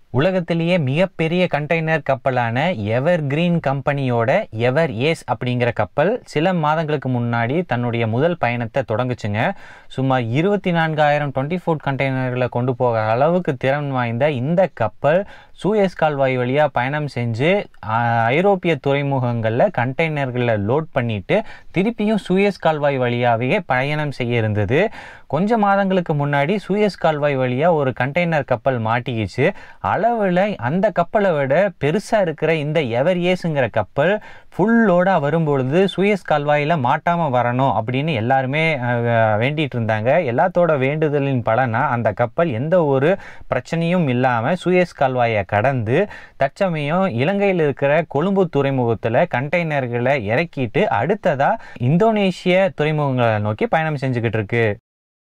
உலகத்திலேயே மிகப்பெரிய கண்டெய்னர் கப்பலான எவர் கிரீன் கம்பெனியோட எவர் ஏஸ் அப்படிங்கிற கப்பல் சில மாதங்களுக்கு முன்னாடி தன்னுடைய முதல் பயணத்தை தொடங்குச்சுங்க சுமார் இருபத்தி நான்காயிரம் டுவெண்ட்டி ஃபோர் கண்டெய்னர்களை கொண்டு போக அளவுக்கு திறன் வாய்ந்த இந்த கப்பல் சூயஸ் கால்வாய் வழியாக பயணம் செஞ்சு ஆஹ், ஐரோப்பிய துறைமுகங்களில் கண்டெய்னர்களை லோட் பண்ணிட்டு திருப்பியும் சூயஸ் கால்வாய் வழியாகவே பயணம் செய்ய இருந்தது கொஞ்ச மாதங்களுக்கு முன்னாடி சூயஸ் கால்வாய் வழியாக ஒரு கண்டெய்னர் கப்பல் மாட்டிக்கிச்சு அளவில் அந்த கப்பலை விட பெருசாக இருக்கிற இந்த எவர் ஏஸுங்கிற கப்பல் ஃபுல் லோடாக வரும்பொழுது சூயஸ் கால்வாயில் மாட்டாமல் வரணும் அப்படின்னு எல்லாருமே அஹ், வேண்டிட்டு இருந்தாங்க எல்லாத்தோட வேண்டுதலின் பலனா அந்த கப்பல் எந்த ஒரு பிரச்சனையும் இல்லாமல் சூயஸ் கால்வாயை கடந்து தற்சமயம் இலங்கையில் இருக்கிற கொழும்பு துறைமுகத்தில் கண்டெய்னர்களை இறக்கிட்டு அடுத்ததாக இந்தோனேஷிய துறைமுகங்களை நோக்கி பயணம் செஞ்சுக்கிட்டு இருக்கு